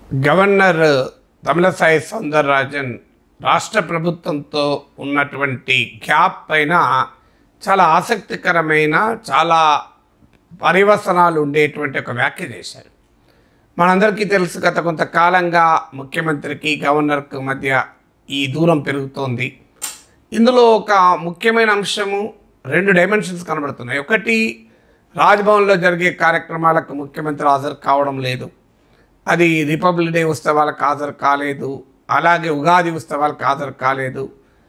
governor Tamilisai Soundararajan రాష్ట్ర ప్రభుత్వంతో ఉన్నటువంటి గ్యాప్ పైన చాలా ఆసక్తికరమైన చాలా పరివసనాలు ఉండేటువంటి ఒక వ్యాఖ్య చేశారు మనందరికీ తెలుసు గత కొంతకాలంగా ముఖ్యమంత్రికి గవర్నర్కు మధ్య ఈ దూరం పెరుగుతోంది ఇందులో ఒక ముఖ్యమైన అంశము రెండు డైమెన్షన్స్ కనబడుతున్నాయి ఒకటి రాజ్భవన్లో జరిగే కార్యక్రమాలకు ముఖ్యమంత్రి హాజరు కావడం లేదు అది రిపబ్లిక్ డే ఉత్సవాలకు హాజరు కాలేదు అలాగే ఉగాది ఉత్సవాలకు హాజరు కాలేదు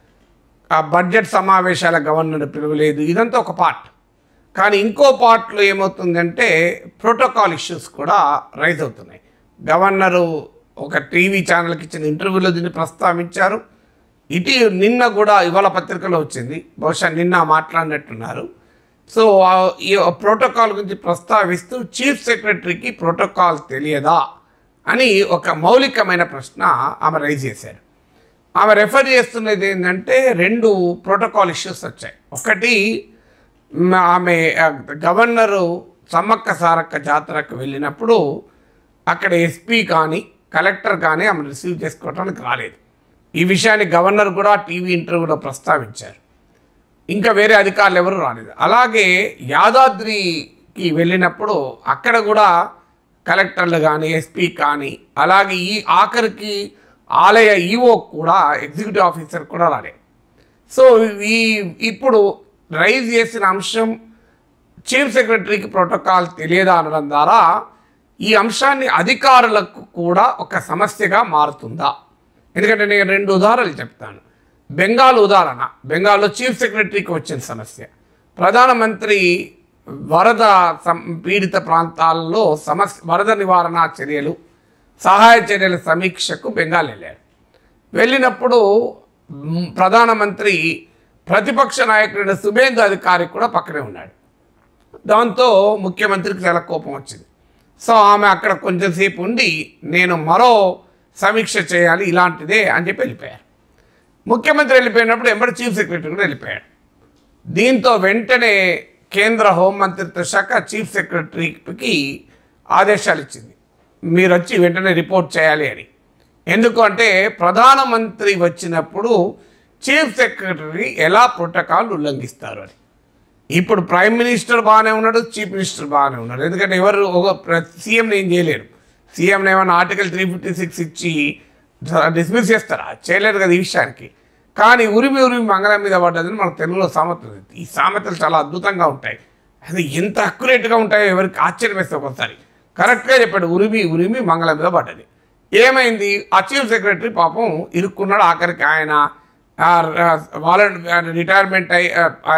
ఆ బడ్జెట్ సమావేశాల గవర్నర్ పిలవలేదు ఇదంతా ఒక పార్ట్ కానీ ఇంకో పార్ట్లో ఏమవుతుందంటే ప్రోటోకాల్ ఇష్యూస్ కూడా రైజ్ అవుతున్నాయి గవర్నరు ఒక టీవీ ఛానల్కి ఇచ్చిన ఇంటర్వ్యూలో దీన్ని ప్రస్తావించారు ఇటీ నిన్న కూడా ఇవాళ పత్రికలో వచ్చింది బహుశా నిన్న మాట్లాడినట్టున్నారు సో ఆ ఈ ప్రోటోకాల్ గురించి ప్రస్తావిస్తూ చీఫ్ సెక్రటరీకి ప్రోటోకాల్ తెలియదా అని ఒక మౌలికమైన ప్రశ్న ఆమె రైజ్ చేశారు ఆమె రెఫర్ చేస్తున్నది ఏంటంటే రెండు ప్రోటోకాల్ ఇష్యూస్ వచ్చాయి ఒకటి మ్, ఆమె ఆ, గవర్నరు సమ్మక్క సారక్క జాతరకు వెళ్ళినప్పుడు అక్కడ ఎస్పీ కానీ కలెక్టర్ కానీ ఆమె రిసీవ్ చేసుకోవడానికి రాలేదు ఈ విషయాన్ని గవర్నర్ కూడా టీవీ ఇంటర్వ్యూలో ప్రస్తావించారు ఇంకా వేరే అధికారులు ఎవరు రాలేదు అలాగే యాదాద్రికి వెళ్ళినప్పుడు అక్కడ కూడా కలెక్టర్లు కానీ ఎస్పీ కానీ అలాగే ఈ ఆఖరికి ఆలయ ఈఓ కూడా ఎగ్జిక్యూటివ్ ఆఫీసర్ కూడా రాలేదు సో ఈ ఇప్పుడు రైజ్ చేసిన అంశం చీఫ్ సెక్రటరీకి ప్రోటోకాల్ తెలియదా అనడం ద్వారా ఈ అంశాన్ని అధికారులకు కూడా ఒక సమస్యగా మారుతుందా ఎందుకంటే నేను రెండు ఉదాహరణలు చెప్తాను బెంగాల్ ఉదాహరణ బెంగాల్లో చీఫ్ సెక్రటరీకి వచ్చిన సమస్య ప్రధానమంత్రి వరద సం- పీడిత ప్రాంతాల్లో సమస్య వరద నివారణ చర్యలు సహాయ చర్యల సమీక్షకు బెంగాల్ వెళ్ళారు వెళ్ళినప్పుడు మ్, ప్రధానమంత్రి ప్రతిపక్ష నాయకుడైన సుబేందు అధికారి కూడా పక్కనే ఉన్నాడు దాంతో ముఖ్యమంత్రికి చాలా కోపం వచ్చింది సో ఆమె అక్కడ కొంచెంసేపు ఉండి నేను మరో సమీక్ష చేయాలి ఇలాంటిదే అని చెప్పి వెళ్ళిపోయారు ముఖ్యమంత్రి వెళ్ళిపోయినప్పుడు ఎంబడి చీఫ్ సెక్రటరీ కూడా వెళ్ళిపోయాడు దీంతో వెంటనే కేంద్ర హోంమంత్రిత్వ శాఖ చీఫ్ సెక్రటరీకి ఆదేశాలు ఇచ్చింది మీరు వచ్చి వెంటనే రిపోర్ట్ చేయాలి అని ఎందుకు అంటే ప్రధానమంత్రి వచ్చినప్పుడు చీఫ్ సెక్రటరీ ఎలా ప్రోటోకాల్ ఉల్లంఘిస్తారు అని ఇప్పుడు ప్రైమ్ మినిస్టర్ బాగానే ఉన్నాడు చీఫ్ మినిస్టర్ బాగానే ఉన్నాడు ఎందుకంటే ఎవరు ఒక సీఎంని ఏం చేయలేరు సీఎంని ఏమైనా ఆర్టికల్ త్రీ ఫిఫ్టీ సిక్స్ ఇచ్చి డిస్మిస్ చేస్తారా చేయలేరు కదా ఈ విషయానికి కానీ ఉరిమి ఉరిమి మంగళం మీద పడ్డదని మనకు తెలుగులో సామెత ఉంది ఈ సామెతలు చాలా అద్భుతంగా ఉంటాయి అది ఎంత అక్యురేట్గా ఉంటాయో ఎవరికి ఆశ్చర్యం వేస్తే ఒకసారి కరెక్ట్గా చెప్పాడు ఉరిమి ఉరిమి మంగళం మీద పడ్డది ఏమైంది ఆ చీఫ్ సెక్రటరీ పాపం ఇరుక్కున్నాడు ఆఖరికి ఆయన వాలంటీ రిటైర్మెంట్ అయ్యి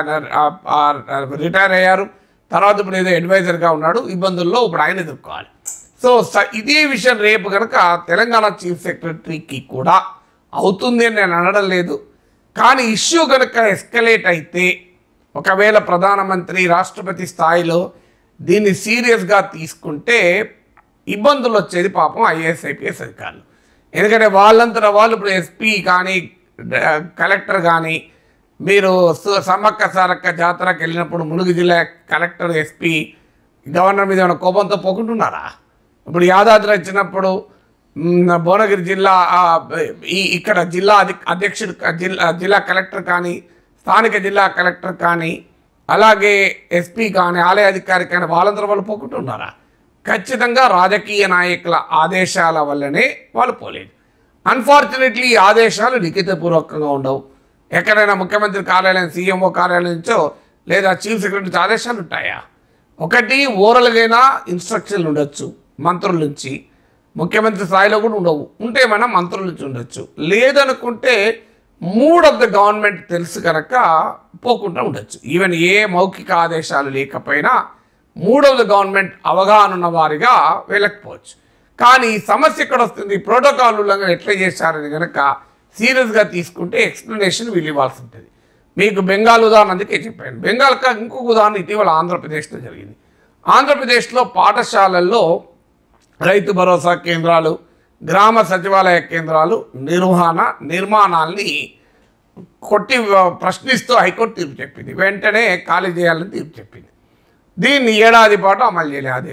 రిటైర్ అయ్యారు తర్వాత ఇప్పుడు ఏదో అడ్వైజర్గా ఉన్నాడు ఇబ్బందుల్లో ఇప్పుడు ఆయన ఎదుర్కోవాలి సో స- ఇదే విషయం రేపు కనుక తెలంగాణ చీఫ్ సెక్రటరీకి కూడా అవుతుంది అని నేను అనడం లేదు కానీ ఇష్యూ కనుక ఎస్కలేట్ అయితే ఒకవేళ ప్రధానమంత్రి రాష్ట్రపతి స్థాయిలో దీన్ని సీరియస్గా తీసుకుంటే ఇబ్బందులు వచ్చేది పాపం ఐఏఎస్ ఐపీఎస్ అధికారులు ఎందుకంటే వాళ్ళంతటా వాళ్ళు ఇప్పుడు ఎస్పీ కానీ డ- కలెక్టర్ కానీ మీరు సు- సమ్మక్క సారక్క జాతరకు వెళ్ళినప్పుడు ములుగు జిల్లా కలెక్టర్ ఎస్పీ గవర్నర్ మీద ఏమైనా కోపంతో పోకుంటున్నారా ఇప్పుడు యాదాద్రి వచ్చినప్పుడు మ్, భువనగిరి జిల్లా ఆ, ఈ ఇక్కడ జిల్లా అధి అధ్యక్షుడు క- జిల్లా జిల్లా కలెక్టర్ కానీ స్థానిక జిల్లా కలెక్టర్ కానీ అలాగే ఎస్పీ కానీ ఆలయ అధికారి కానీ వాళ్ళందరూ వాళ్ళు పోకుంటున్నారా ఖచ్చితంగా రాజకీయ నాయకుల ఆదేశాల వల్లనే వాళ్ళు పోలేదు అన్ఫార్చునేట్లీ ఈ ఆదేశాలు లిఖితపూర్వకంగా ఉండవు ఎక్కడైనా ముఖ్యమంత్రి కార్యాలయం సీఎంఓ కార్యాలయం నుంచో లేదా చీఫ్ సెక్రటరీ ఆదేశాలు ఉంటాయా ఒకటి ఓరల్గైనా ఇన్స్ట్రక్షన్లు ఉండొచ్చు మంత్రుల నుంచి ముఖ్యమంత్రి స్థాయిలో కూడా ఉండవు ఉంటే మనం మంత్రుల నుంచి ఉండొచ్చు లేదనుకుంటే మూడ్ ఆఫ్ ద గవర్నమెంట్ తెలుసు కనుక పోకుండా ఉండొచ్చు ఈవెన్ ఏ మౌఖిక ఆదేశాలు లేకపోయినా మూడ్ ఆఫ్ ద గవర్నమెంట్ అవగాహన ఉన్న వారిగా వెళ్ళకపోవచ్చు కానీ ఈ సమస్య ఎక్కడ వస్తుంది ప్రోటోకాల్ ఉల్లంఘన ఎట్లా చేశారని కనుక సీరియస్గా తీసుకుంటే ఎక్స్ప్లెనేషన్ వీళ్ళు ఇవ్వాల్సి ఉంటుంది మీకు బెంగాల్ ఉదాహరణ అందుకే చెప్పాను బెంగాల్ కా ఇంకొక ఉదాహరణ ఇటీవల ఆంధ్రప్రదేశ్లో జరిగింది ఆంధ్రప్రదేశ్లో పాఠశాలల్లో రైతు భరోసా కేంద్రాలు గ్రామ సచివాలయ కేంద్రాలు నిర్వహణ నిర్మాణాల్ని కొట్టి ప్రశ్నిస్తూ హైకోర్టు తీర్పు చెప్పింది వెంటనే ఖాళీ చేయాలని తీర్పు చెప్పింది దీన్ని ఏడాది పాటు అమలు చేయలే ఆదేశాలు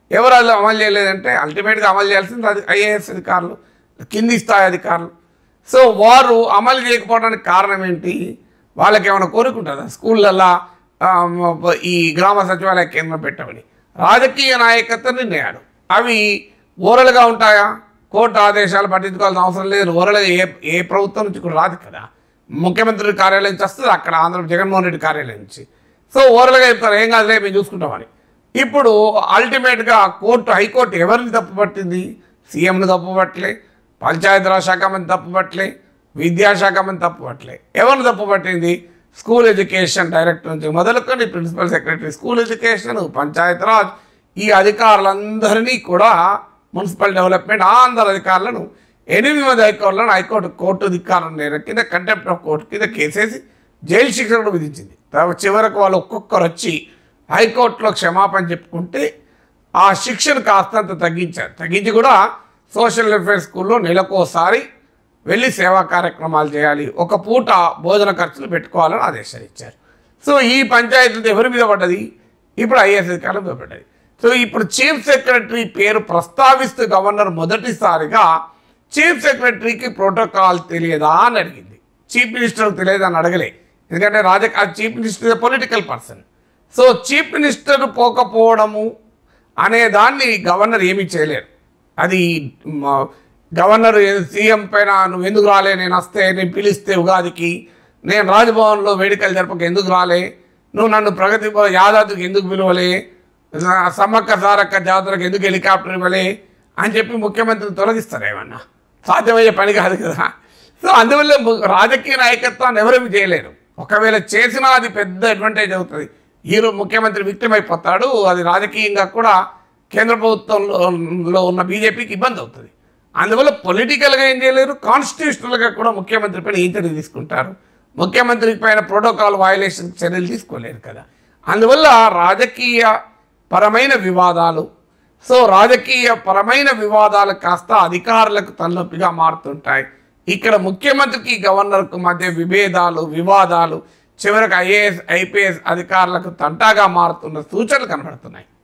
ఎవరు అది అమలు చేయలేదంటే అల్టిమేట్గా అమలు చేయాల్సింది అది ఐఏఎస్ అధికారులు కింది స్థాయి అధికారులు సో వారు అమలు చేయకపోవడానికి కారణం ఏంటి వాళ్ళకి ఏమైనా కోరుకుంటుందా స్కూళ్ళల్లో ఆ, ఈ గ్రామ సచివాలయ కేంద్రం పెట్టమని రాజకీయ నాయకత్వ నిర్ణయాలు అవి ఓరల్గా ఉంటాయా కోర్టు ఆదేశాలు పట్టించుకోవాల్సిన అవసరం లేదు ఓరల్గా ఏ ఏ ప్రభుత్వం నుంచి కూడా రాదు కదా ముఖ్యమంత్రి కార్యాలయం నుంచి వస్తుంది అక్కడ ఆంధ్ర జగన్మోహన్ రెడ్డి కార్యాలయం నుంచి సో ఓరల్గా చెప్తారు ఏం కాదులే మేము చూసుకుంటామని ఇప్పుడు అల్టిమేట్గా కోర్టు హైకోర్టు ఎవరిని తప్పుపట్టింది సీఎంని తప్పుపట్టలే పంచాయతీరాజ్ శాఖ మంది తప్పుపట్టలే విద్యాశాఖ మంది తప్పుపట్టలే ఎవరిని తప్పుపట్టింది స్కూల్ ఎడ్యుకేషన్ డైరెక్టర్ నుంచి మొదలుకొని principal secretary school education Panchayati Raj ఈ అధికారులందరినీ కూడా మున్సిపల్ డెవలప్మెంట్ ఆ అందరు అధికారులను ఎనిమిది మంది హైకోర్టులను హైకోర్టు కోర్టు అధికారుల నేర కింద కంటెంప్ట్ ఆఫ్ కోర్టు కింద కేసేసి జైలు శిక్ష కూడా విధించింది తర్వాత చివరకు వాళ్ళు ఒక్కొక్కరు వచ్చి హైకోర్టులో క్షమాపణ చెప్పుకుంటే ఆ శిక్షను కాస్తంత తగ్గించారు తగ్గించి కూడా సోషల్ వెల్ఫేర్ స్కూల్లో నెలకోసారి వెళ్ళి సేవా కార్యక్రమాలు చేయాలి ఒక పూట భోజన ఖర్చులు పెట్టుకోవాలని ఆదేశాలు ఇచ్చారు సో ఈ పంచాయతీలతో ఎవరి మీద పడ్డది ఇప్పుడు ఐఏఎస్ అధికారుల మీద పడ్డది సో ఇప్పుడు చీఫ్ సెక్రటరీ పేరు ప్రస్తావిస్తూ గవర్నర్ మొదటిసారిగా చీఫ్ సెక్రటరీకి ప్రోటోకాల్ తెలియదా అని అడిగింది చీఫ్ మినిస్టర్కి తెలియదా అని అడగలే ఎందుకంటే రాజకీయ chief minister political person so chief minister పోకపోవడము అనే దాన్ని గవర్నర్ ఏమీ చేయలేరు అది మ, గవర్నర్ సీఎం పైన నువ్వు ఎందుకు రాలే నేను వస్తే నేను పిలిస్తే ఉగాదికి నేను రాజ్భవన్లో వేడుకలు జరపక ఎందుకు రాలే నువ్వు నన్ను ప్రగతి భవన్ యాదాద్రికి ఎందుకు పిలవలే నా సమ్మక్క సారక్క జాతరకు ఎందుకు హెలికాప్టర్ ఇవ్వలే అని చెప్పి ముఖ్యమంత్రిని తొలగిస్తారు ఏమన్నా సాధ్యమయ్యే పని కాదు కదా సో అందువల్ల ము- రాజకీయ నాయకత్వాన్ని ఎవరేమి చేయలేరు ఒకవేళ చేసినా అది పెద్ద అడ్వాంటేజ్ అవుతుంది హీరో ముఖ్యమంత్రి విక్టిమ్ అయిపోతాడు అది రాజకీయంగా కూడా కేంద్ర ప్రభుత్వంలో లో ఉన్న బీజేపీకి ఇబ్బంది అవుతుంది అందువల్ల పొలిటికల్గా ఏం చేయలేరు కాన్స్టిట్యూషనల్గా కూడా ముఖ్యమంత్రి పైన ఏం చర్య తీసుకుంటారు ముఖ్యమంత్రి పైన ప్రోటోకాల్ వయలేషన్ చర్యలు తీసుకోలేరు కదా అందువల్ల రాజకీయ పరమైన వివాదాలు సో రాజకీయ పరమైన వివాదాలు కాస్త అధికారులకు తలనొప్పిగా మారుతుంటాయి ఇక్కడ ముఖ్యమంత్రికి గవర్నర్కు మధ్య విభేదాలు వివాదాలు చివరికి ఐఏఎస్ ఐపీఎస్ అధికారులకు తంటాగా మారుతున్న సూచనలు కనబడుతున్నాయి